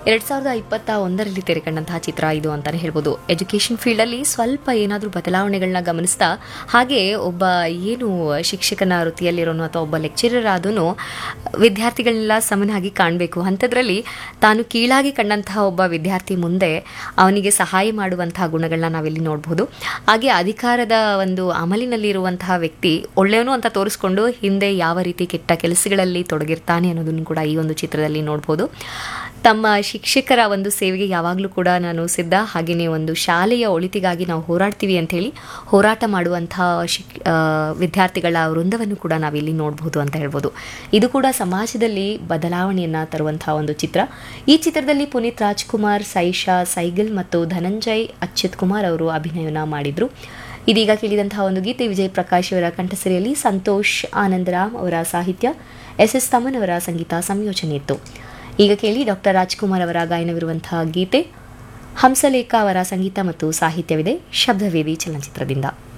ಎರಡು ಸಾವಿರದ ಇಪ್ಪತ್ತ ಒಂದರಲ್ಲಿ ತೆರೆಕಂಡಂತಹ ಚಿತ್ರ ಇದು ಅಂತಲೇ ಹೇಳ್ಬೋದು ಎಜುಕೇಷನ್ ಫೀಲ್ಡಲ್ಲಿ ಸ್ವಲ್ಪ ಏನಾದರೂ ಬದಲಾವಣೆಗಳನ್ನ ಗಮನಿಸ್ತಾ ಹಾಗೆ ಒಬ್ಬ ಏನು ಶಿಕ್ಷಕನ ವೃತ್ತಿಯಲ್ಲಿರೋನು ಅಥವಾ ಒಬ್ಬ ಲೆಕ್ಚರರ್ ಆದನು ವಿದ್ಯಾರ್ಥಿಗಳನ್ನೆಲ್ಲ ಸಮನಾಗಿ ಕಾಣಬೇಕು ಅಂಥದ್ರಲ್ಲಿ ತಾನು ಕೀಳಾಗಿ ಕಂಡಂತಹ ಒಬ್ಬ ವಿದ್ಯಾರ್ಥಿ ಮುಂದೆ ಅವನಿಗೆ ಸಹಾಯ ಮಾಡುವಂತಹ ಗುಣಗಳನ್ನ ನಾವಿಲ್ಲಿ ನೋಡ್ಬೋದು ಹಾಗೆ ಅಧಿಕಾರದ ಒಂದು ಅಮಲಿನಲ್ಲಿರುವಂತಹ ವ್ಯಕ್ತಿ ಒಳ್ಳೆಯವನು ಅಂತ ತೋರಿಸ್ಕೊಂಡು ಹಿಂದೆ ಯಾವ ರೀತಿ ಕೆಟ್ಟ ಕೆಲಸಗಳಲ್ಲಿ ತೊಡಗಿರ್ತಾನೆ ಅನ್ನೋದನ್ನು ಕೂಡ ಈ ಒಂದು ಚಿತ್ರದಲ್ಲಿ ನೋಡ್ಬೋದು ತಮ್ಮ ಶಿಕ್ಷಕರ ಒಂದು ಸೇವೆಗೆ ಯಾವಾಗಲೂ ಕೂಡ ನಾನು ಸಿದ್ಧ ಹಾಗೆಯೇ ಒಂದು ಶಾಲೆಯ ಒಳಿತಿಗಾಗಿ ನಾವು ಹೋರಾಡ್ತೀವಿ ಅಂತ ಹೇಳಿ ಹೋರಾಟ ಮಾಡುವಂತಹ ಶಿಕ್ ಆ, ವಿದ್ಯಾರ್ಥಿಗಳ ವೃಂದವನ್ನು ಕೂಡ ನಾವಿಲ್ಲಿ ನೋಡ್ಬೋದು ಅಂತ ಹೇಳ್ಬೋದು ಇದು ಕೂಡ ಸಮಾಜದಲ್ಲಿ ಬದಲಾವಣೆಯನ್ನು ತರುವಂತಹ ಒಂದು ಚಿತ್ರ ಈ ಚಿತ್ರದಲ್ಲಿ ಪುನೀತ್ ರಾಜ್ಕುಮಾರ್ ಸೈಶಾ ಸೈಗಲ್ ಮತ್ತು ಧನಂಜಯ್ ಅಚ್ಯುತ್ ಕುಮಾರ್ ಅವರು ಅಭಿನಯನ ಮಾಡಿದರು ಇದೀಗ ಕೇಳಿದಂತಹ ಒಂದು ಗೀತೆ ವಿಜಯ್ ಪ್ರಕಾಶ್ ಅವರ ಕಂಠಸರಿಯಲ್ಲಿ ಸಂತೋಷ್ ಆನಂದರಾಮ್ ಅವರ ಸಾಹಿತ್ಯ ಎಸ್ ಎಸ್ ತಮನ್ ಅವರ ಸಂಗೀತ ಸಂಯೋಜನೆ ಇತ್ತು ಈಗ ಕೇಳಿ ಡಾಕ್ಟರ್ ರಾಜ್ಕುಮಾರ್ ಅವರ ಗಾಯನವಿರುವಂತಹ ಗೀತೆ ಹಂಸಲೇಖ ಅವರ ಸಂಗೀತ ಮತ್ತು ಸಾಹಿತ್ಯವಿದೆ ಶಬ್ದವೇದಿ ಚಲನಚಿತ್ರದಿಂದ